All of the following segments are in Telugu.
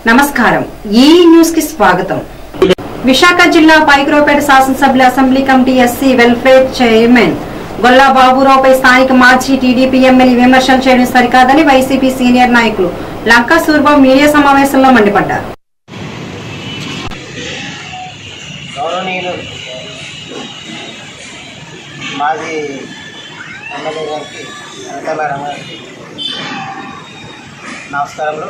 నమస్కారం ఈ న్యూస్ కి స్వాగతం విశాఖ జిల్లా పైకురోపేట శాసనసభ్యుల assembly committee SC welfare chairman Golla బాబురావుపై స్థానిక మాజీ టీడీపీ ఎమ్మెల్యే విమర్శలు చేయడం సరికాదని వైసీపీ సీనియర్ నాయకులు లంకా సూర్బాబు మీడియా సమావేశంలో మండిపడ్డారు గౌరవనీయులు మాజీ ఎమ్మెల్యే గారికి అనితా మేడం గారికి నమస్కారములు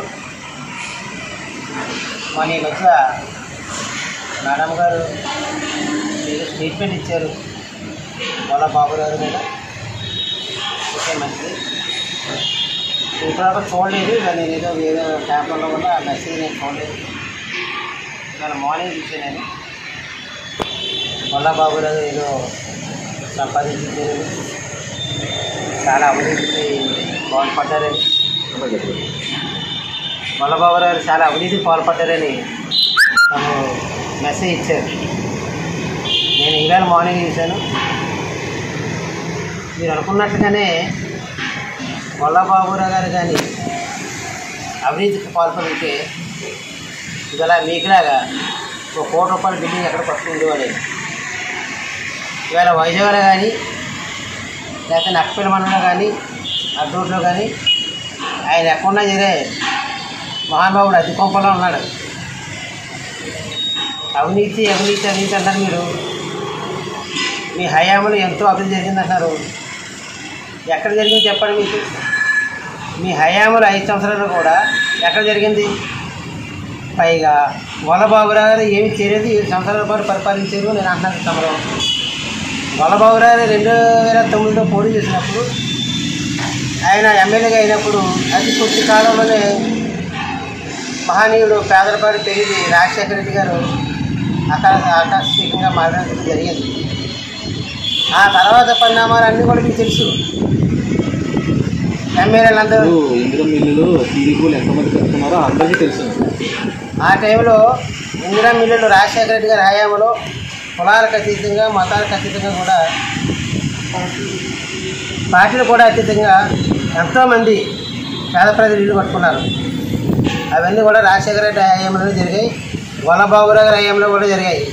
మన ఈ మధ్య మేడం గారు ఏదో స్టేట్మెంట్ ఇచ్చారు వాళ్ళ బాబు గారి మీద ఓకే మంచిది ఇప్పుడు చూడలేదు ఇక నేను ఏదో ఏదో పేపర్లో వల్ల ఆ మెసేజ్ నేను చూడలేదు ఇవాళ మార్నింగ్ చూసాను నేను వల్లబాబు గారు ఏదో సంపాదించారు చాలా అవినీతికి పాల్పడ్డారని వల్లబాబు గారు చాలా అవినీతికి పాల్పడ్డారని తను మెసేజ్ ఇచ్చారు నేను ఈవేళ మార్నింగ్ చూశాను మీరు అనుకున్నట్టుగానే వల్లబాబురావు గారు కానీ అవినీతికి పాల్పడితే ఇవాళ మీకులాగా ఒక కోటి రూపాయల బిల్డింగ్ ఎక్కడ పట్టుకుని ఉండేవాడు ఇవాళ వైజాగ్లో కానీ లేకపోతే నక్కపల్లి మండలంలో కానీ అడ్డూరులో కానీ ఆయన ఎక్కడున్నా సరే మహానుభావుడు అతి కొంపలో ఉన్నాడు అవినీతి అవినీతి అవినీతి అంటారు మీరు మీ హయాంలో ఎంతో అభివృద్ధి జరిగిందంటారు ఎక్కడ జరిగింది చెప్పండి మీకు మీ హయాంలో ఐదు సంవత్సరాలు కూడా ఎక్కడ జరిగింది పైగా వల్లబాబురావు గారు ఏమి చేయలేదు ఏడు సంవత్సరాల పాటు పరిపాలించారు నేను అంటున్నాను తమలో వల్లబాబురావు గారు రెండు వేల తొమ్మిదిలో పోటీ చేసినప్పుడు ఆయన ఎమ్మెల్యేగా అయినప్పుడు అతి కొద్ది కాలంలోనే మహనీయుడు పేదలపాటి పెరిగి రాజశేఖర రెడ్డి గారు అకాల ఆకస్మికంగా మారడం జరిగింది ఆ తర్వాత పరిణామాలు అన్నీ కూడా మీకు తెలుసు ఎమ్మెల్యేలందరూ ఇప్పుడు ఇందిరా మిల్లులు టీడీపీలు ఎంతమంది కట్టుకున్నారో అందరికీ తెలుసు ఆ టైంలో ఇందిరా మిల్లులు రాజశేఖర రెడ్డి గారి హయాంలో కులాలకు అతీతంగా మతాలకు అతీతంగా కూడా పార్టీలు కూడా అతీతంగా ఎంతోమంది పేద ప్రజలు ఇల్లు కట్టుకున్నారు అవన్నీ కూడా రాజశేఖర రెడ్డి హయాంలో జరిగాయి వల్లబాబురావు గారి హయాంలో కూడా జరిగాయి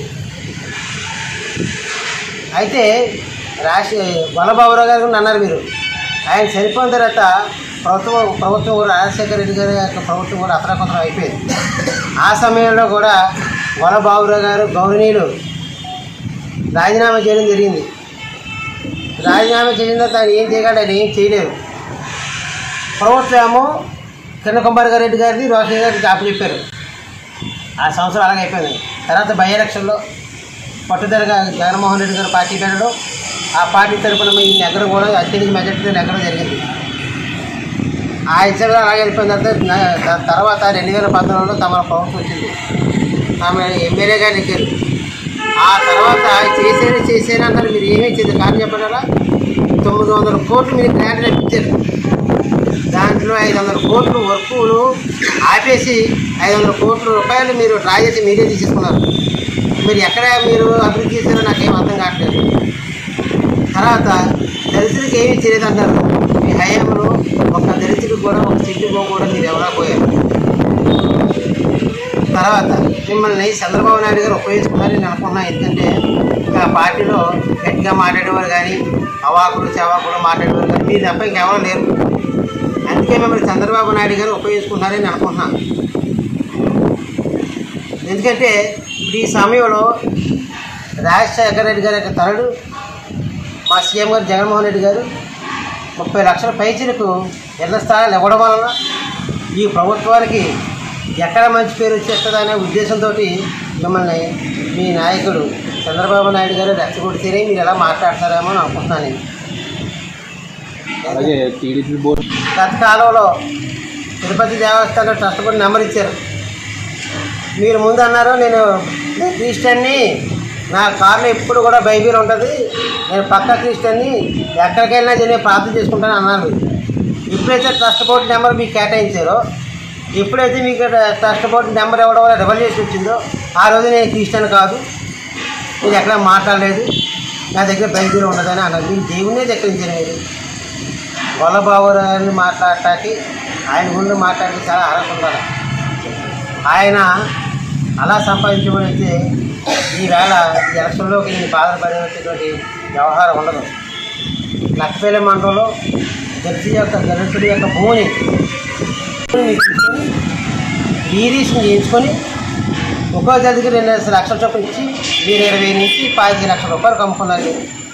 అయితే రాజ వల్లబాబురావు గారు కూడా అన్నారు మీరు ఆయన చనిపోయిన తర్వాత ప్రభుత్వం ప్రభుత్వం కూడా రాజశేఖర రెడ్డి గారి యొక్క ప్రభుత్వం కూడా అతరకొతరం అయిపోయింది ఆ సమయంలో కూడా వల్లబాబురావు గారు గౌరవనీయులు రాజీనామా చేయడం జరిగింది రాజీనామా చేసిన తర్వాత ఆయన ఏం చేయగలడు ఆయన ఏం చేయలేరు ప్రభుత్వం ఏమో కిరణ్ కుమార్ గారు రెడ్డి గారిని రోషన్ గారికి అప్పచెప్పారు ఆ సంవత్సరం అలాగే అయిపోయింది తర్వాత బై ఎలక్షన్లో పట్టుదలగా జగన్మోహన్ రెడ్డి గారు పార్టీ పెట్టడం ఆ పార్టీ తరపున మీ నెగ్గడం కూడా అత్యధిక మెజార్టీతో నెగ్గడం జరిగింది ఆ ఇద్దరు అలాగే వెళ్ళిపోయిన తర్వాత నా- దాని తర్వాత రెండు వేల పంతొమ్మిదిలో తమ ప్రభుత్వం వచ్చింది ఆమె ఎమ్మెల్యేగా నెగ్గారు ఆ తర్వాత చేసేది చేసేది అంటారు మీరు ఏమీ చేయదు కానీ చెప్పడారా తొమ్మిది వందల కోట్లు మీరు గ్రాంట్ ఇచ్చారు దాంట్లో ఐదు వందల కోట్లు వర్కులు ఆపేసి ఐదు వందల కోట్ల రూపాయలు మీరు డ్రా చేసి మీరే తీసేసుకున్నారు మీరు ఎక్కడ మీరు అభివృద్ధి చేశారో నాకేం అర్థం కావట్లేదు తర్వాత దళితులకి ఏమీ చేయలేదు అంటారు మీ హయాంలో ఒక దళితుడికి కూడా ఒక చెట్టుకో కూడా మీరు ఎవరా పోయారు తర్వాత మిమ్మల్ని చంద్రబాబు నాయుడు గారు ఉపయోగించుకున్నారని నేను అనుకున్నాను ఎందుకంటే ఇంకా పార్టీలో గట్టిగా మాట్లాడేవారు కానీ అవాకులు చవాకులు మాట్లాడేవారు కానీ మీరు తప్ప ఇంకెవరూ లేరు అందుకే మిమ్మల్ని చంద్రబాబు నాయుడు గారు ఉపయోగించుకున్నారని నేను అనుకుంటున్నాను ఎందుకంటే ఇప్పుడు ఈ సమయంలో రాజశేఖర రెడ్డి గారి యొక్క తరుడు మా సీఎం గారు జగన్మోహన్ రెడ్డి గారు ముప్పై లక్షల పైచీలకు ఇళ్ల స్థలాలు ఇవ్వడం వలన ఈ ప్రభుత్వానికి ఎక్కడ మంచి పేరు వచ్చేస్తుందనే ఉద్దేశంతో మిమ్మల్ని మీ నాయకుడు చంద్రబాబు నాయుడు గారు రెచ్చగొడితేనే మీరు ఎలా మాట్లాడతారేమో అని అనుకుంటున్నాను నేను అలాగే టీడీపీ బోర్డు గత కాలంలో తిరుపతి దేవస్థానం ట్రస్ట్ బోర్డు నెంబర్ ఇచ్చారు మీరు ముందు అన్నారు నేను నేను క్రిస్టియన్ని నా కార్లో ఎప్పుడు కూడా బైబిల్ ఉంటుంది నేను పక్క క్రిస్టియన్ని ఎక్కడికి వెళ్ళినా నేను ప్రార్థన చేసుకుంటాను అన్నారు ఎప్పుడైతే ట్రస్ట్ బోర్డు నెంబర్ మీకు కేటాయించారో ఎప్పుడైతే మీకు ట్రస్ట్ బోర్డు నెంబర్ ఇవ్వడం వల్ల రెవల్యూషన్ వచ్చిందో ఆ రోజు నేను క్రిస్టియన్ కాదు నేను ఎక్కడ మాట్లాడలేదు నా దగ్గర బైబిల్ ఉండదని అన్నారు మీరు దేవునే దగ్గరించారు మీరు వల్లబాబు గారిని మాట్లాడటానికి ఆయన గుండు మాట్లాడి చాలా అర్హత ఉండాలి ఆయన అలా సంపాదించబడితే ఈవేళ ఈ ఎలక్షన్లోకి నేను బాధపడేటటువంటి వ్యవహారం ఉండదు లక్కపల్లి మండలంలో దళితుడి యొక్క దళితుడి యొక్క భూమిని మీరు తీసుకొని డీరీషన్ చేయించుకొని ఒక్కో దళితుడికి రెండు లక్షల చొప్పున ఇచ్చి మీరు ఇరవై నుంచి పాతిక లక్షల రూపాయలు కమ్ముకున్నారు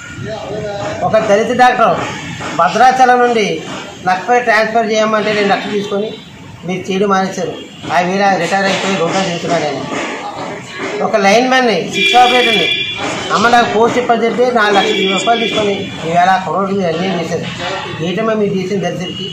ఒక దళిత డాక్టర్ భద్రాచలం నుండి లక్కపై ట్రాన్స్ఫర్ చేయమంటే రెండు లక్షలు తీసుకొని మీరు చేయడం మానేశారు ఆ వీర రిటైర్ అయిపోయి రోడ్లో తిరుగుతున్నాడు ఆయన ఒక లైన్ మ్యాన్ని సిక్స్ ఆపరేటర్ని అమ్మ నాకు పోస్ట్ చెప్పంటే నాలుగు లక్షల ఇరవై రూపాయలు తీసుకొని ఈవేళ కరోడ్కి మీరు అన్యాయం చేశారు ఏంటమ్మా మీరు చేసిన దళితుడికి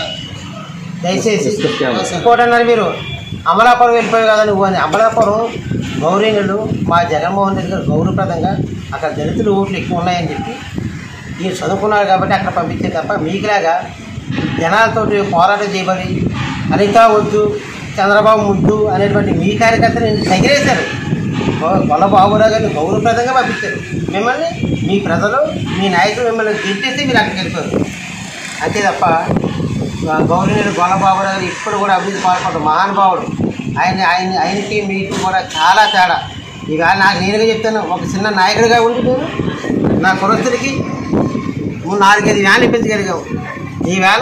దయచేసి ఇంకోటి అన్నారు మీరు అమలాపురం వెళ్ళిపోయావు కదా నువ్వు అని అమలాపురం గౌరీనులు మా జగన్మోహన్ రెడ్డి గారు గౌరవప్రదంగా అక్కడ దళితులు ఓట్లు ఎక్కువ ఉన్నాయని చెప్పి మీరు చదువుకున్నారు కాబట్టి అక్కడ పంపించే తప్ప మీకులాగా జనాలతో పోరాటం చేయబడి అనితా వద్దు చంద్రబాబు ముద్దు అనేటువంటి మీ కార్యకర్తలు తగిలేశారు గొల్లబాబురావు గారిని గౌరవప్రదంగా పంపించారు మిమ్మల్ని మీ ప్రజలు మీ నాయకులు మిమ్మల్ని గెలిచేసి మీరు అక్కడికి వెళ్ళిపోయారు అంతే తప్ప గౌరవనీయులు గొల్లబాబు గారు ఇప్పుడు కూడా అభివృద్ధి పాల్పడ్డారు మహానుభావుడు ఆయన ఆయన ఆయనకి మీకు కూడా చాలా తేడా ఇక నాకు నేనుగా చెప్తాను ఒక చిన్న నాయకుడిగా ఉండి నేను నా కురస్తుడికి మూడు నాలుగైదు వ్యాన్లు పెంచగలిగాము ఈవేళ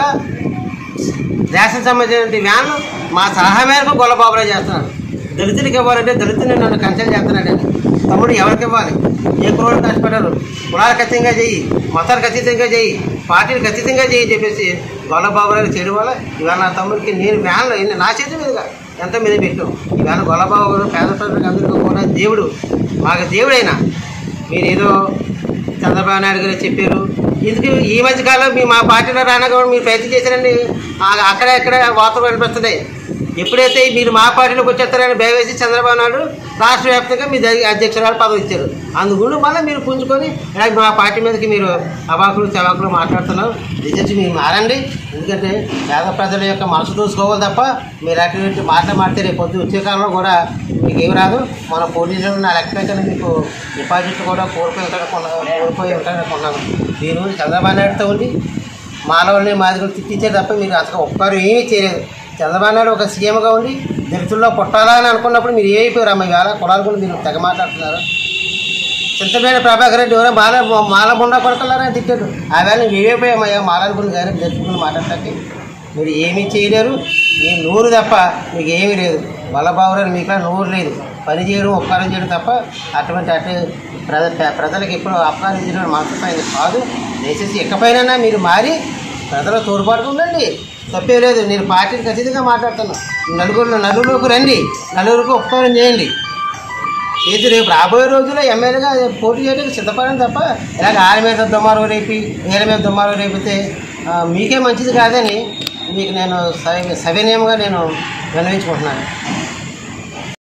రేషన్ సంబంధించిన వ్యాన్లు మా సలహా మేరకు గొల్లబాబురావు చేస్తున్నాడు దళితులకి ఇవ్వాలంటే దళితుని నన్ను కన్సల్ట్ చేస్తున్నాడు తమ్ముడు ఎవరికి ఇవ్వాలి ఏ కులాలు కష్టపడ్డారు కులాలకు అతీతంగా చెయ్యి మతాలకు అతీతంగా చెయ్యి పార్టీలకు అతీతంగా చెయ్యి చెప్పేసి గొల్లబాబురావు చేయడం వల్ల ఇవాళ నా తమ్ముడికి నేను వ్యాన్లో ఎన్ని నా చేతి మీదుగా ఎంత మీద పెట్టాం ఇవాళ గొల్లబాబు గారు పేద ప్రజలకు అందరికీ కూడా దేవుడు మాకు దేవుడైనా మీరు ఏదో చంద్రబాబు నాయుడు గారు చెప్పారు ఎందుకు ఈ మధ్య కాలంలో మీ మా పార్టీలో రానా కూడా మీరు ప్రయత్నం చేశారండి ఆ- అక్కడ ఇక్కడ వార్తలు కనిపిస్తున్నాయి ఎప్పుడైతే మీరు మా పార్టీలోకి వచ్చేస్తారని భయవేసి చంద్రబాబు నాయుడు రాష్ట్ర వ్యాప్తంగా మీ దగ్గర అధ్యక్షురాలు పదవి ఇచ్చారు అందుగుండు మళ్ళీ మీరు పుంజుకొని ఇలా మా పార్టీ మీదకి మీరు అవాకులు చవాకులు మాట్లాడుతున్నారు రిజల్ట్ మీరు మారండి ఎందుకంటే పేద ప్రజల యొక్క మనసు చూసుకోవాలి తప్ప మీరు అటు ఇటు మాటలు మాడితే రేపు పొద్దు వచ్చే కాలంలో కూడా మీకు ఏమి రాదు మన పోలీసులు నా లెక్క ప్రకారం మీకు డిపాజిట్ కూడా కోల్పోయి ఉంటాడు కోల్పోయి ఉంటాడని కొన్నాను మీరు చంద్రబాబు నాయుడుతో ఉండి మానవుల్ని మాదిరి తిట్టించే తప్ప మీరు అసలు ఒక్కరు ఏమీ చేయలేదు చంద్రబాబు నాయుడు ఒక సీఎంగా ఉండి దళితుల్లో పుట్టాలా అని అనుకున్నప్పుడు మీరు ఏమైపోయారు అమ్మ ఇవాళ కులాలు కూడా మీరు తెగ మాట్లాడుతున్నారు చింతపేట ప్రభాకర్ రెడ్డి ఎవరో మాల మాల బుండా కొడకలారని తిట్టాడు ఆ వేళ నువ్వు ఏమైపోయామయ్యా మాలాడుకుని కానీ దళితులు మాట్లాడటానికి మీరు ఏమీ చేయలేరు మీ నూరు తప్ప మీకు ఏమీ లేదు వల్లబాబురాలు మీకు నూరు లేదు పని చేయడం ఉపకారం చేయడం తప్ప అటువంటి అటు ప్రజ ప్రజలకు ఎప్పుడు అపకారం చేయడం మనసు ఆయన కాదు దయచేసి ఎక్కపైనా మీరు మారి ప్రజల తోడ్పాటుకు ఉండండి తప్పే లేదు నేను పార్టీకి ఖచ్చితంగా మాట్లాడుతున్నాను నలుగురు నలుగురికి రండి నలుగురికి ఉపకారం చేయండి ఇది రేపు రాబోయే రోజుల్లో ఎమ్మెల్యేగా పోటీ చేయడానికి సిద్ధపడడం తప్ప ఇలాగ ఆరి మీద దుమ్మారు రేపి నేల మీద దుమ్మారు రేపితే ఆ, మీకే మంచిది కాదని మీకు నేను సవి సవినయంగా నేను విన్నవించుకుంటున్నాను